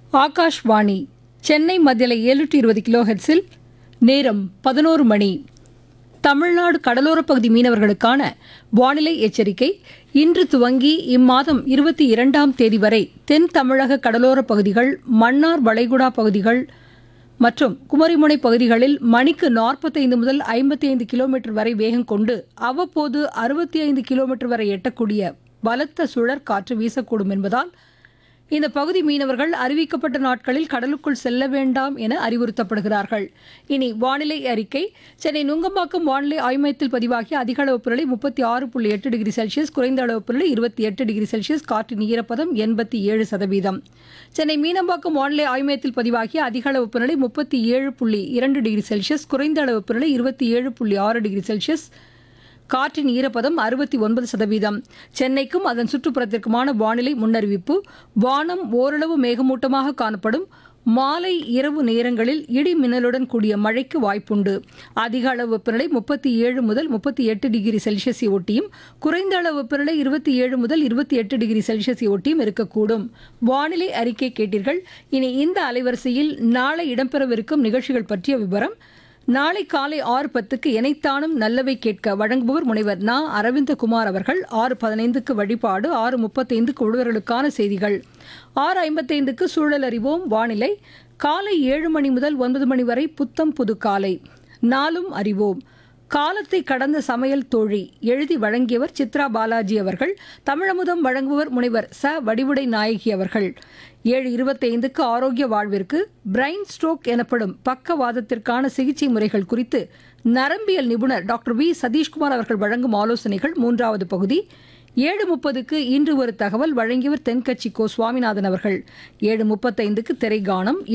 ஆகாஷ்வாணி சென்னை மத்தியில் ஏழுநூற்றி இருபது கிலோ ஹெர்ட்ஸில் நேரம் பதினோரு மணி தமிழ்நாடு கடலோரப் பகுதி மீனவர்களுக்கான வானிலை எச்சரிக்கை இன்று துவங்கி இம்மாதம் இருபத்தி இரண்டாம் தேதி வரை தென் தமிழக கடலோரப் பகுதிகள் மன்னார் வளைகுடா பகுதிகள் மற்றும் குமரிமுனை பகுதிகளில் மணிக்கு நாற்பத்தைந்து முதல் ஐம்பத்தி ஐந்து கிலோமீட்டர் வரை வேகம் கொண்டு அவ்வப்போது அறுபத்தி ஐந்து கிலோமீட்டர் வரை எட்டக்கூடிய பலத்த சுழற் காற்று வீசக்கூடும் என்பதால் இந்த பகுதி மீனவர்கள் அறிவிக்கப்பட்ட நாட்களில் கடலுக்குள் செல்ல வேண்டாம் என அறிவுறுத்தப்படுகிறார்கள் இனி வானிலை அறிக்கை சென்னை நுங்கம்பாக்கம் வானிலை ஆய்வு மையத்தில் பதிவாகிய அதிக அளவு புரளி முப்பத்தி ஆறு புள்ளி எட்டு டிகிரி செல்சியஸ் குறைந்த அளவு புரளி இருபத்தி எட்டு டிகிரி செல்சியஸ் காற்றின் ஈரப்பதம் எண்பத்தி ஏழு சதவீதம் சென்னை மீனம்பாக்கம் வானிலை ஆய்வு மையத்தில் பதிவாகிய அதிக அளவு புரளி முப்பத்தி ஏழு புள்ளி இரண்டு டிகிரி செல்சியஸ் குறைந்த அளவு புரளி இருபத்தி ஏழு புள்ளி ஆறு டிகிரி செல்சியஸ் காற்றின் ஈரப்பதம் அறுபத்தி ஒன்பது சதவீதம் சென்னைக்கும் அதன் சுற்றுப்புறத்திற்குமான வானிலை முன்னறிவிப்பு வானம் ஓரளவு மேகமூட்டமாக காணப்படும் மாலை இரவு நேரங்களில் இடி மின்னலுடன் கூடிய மழைக்கு வாய்ப்புண்டு அதிக அளவு வெப்பநிலை முப்பத்தி ஏழு முதல் முப்பத்தி எட்டு டிகிரி செல்சியஸை ஒட்டியும் குறைந்த அளவு வெப்பநிலை இருபத்தி ஏழு முதல் இருபத்தி எட்டு டிகிரி செல்சியஸை ஒட்டியும் இருக்கக்கூடும் வானிலை அறிக்கை கேட்டீர்கள் இனி இந்த அலைவரிசையில் நாளை இடம்பெறவிருக்கும் நிகழ்ச்சிகள் பற்றிய விவரம் நாளை காலை ஆறு பத்துக்கு எனைத்தானும் நல்லவை கேட்க வழங்குபவர் முனைவர் நா அரவிந்தகுமார் அவர்கள் ஆறு பதினைந்துக்கு வழிபாடு ஆறு முப்பத்தைந்துக்கு உழவர்களுக்கான செய்திகள் ஆறு ஐம்பத்தைந்துக்கு சூழல் அறிவோம் வானிலை காலை ஏழு மணி முதல் ஒன்பது மணி வரை புத்தம் புது காலை நாளும் அறிவோம் காலத்தை கடந்த சமையல் தோழி எழுதி வழங்கியவர் சித்ரா பாலாஜி அவர்கள் தமிழமுதம் வழங்குபவர் முனைவர் ச வடிவுடை நாயகி அவர்கள் ஏழு இருபத்தைந்துக்கு ஆரோக்கிய வாழ்விற்கு பிரைன் ஸ்ட்ரோக் எனப்படும் பக்கவாதத்திற்கான சிகிச்சை முறைகள் குறித்து நரம்பியல் நிபுணர் டாக்டர் வி சதீஷ்குமார் அவர்கள் வழங்கும் ஆலோசனைகள் மூன்றாவது பகுதி ஏழு முப்பதுக்கு இன்று ஒரு தகவல் வழங்கியவர் தென்கட்சி கோ சுவாமிநாதன் அவர்கள் ஏழு முப்பத்தைந்துக்கு திரைகானம்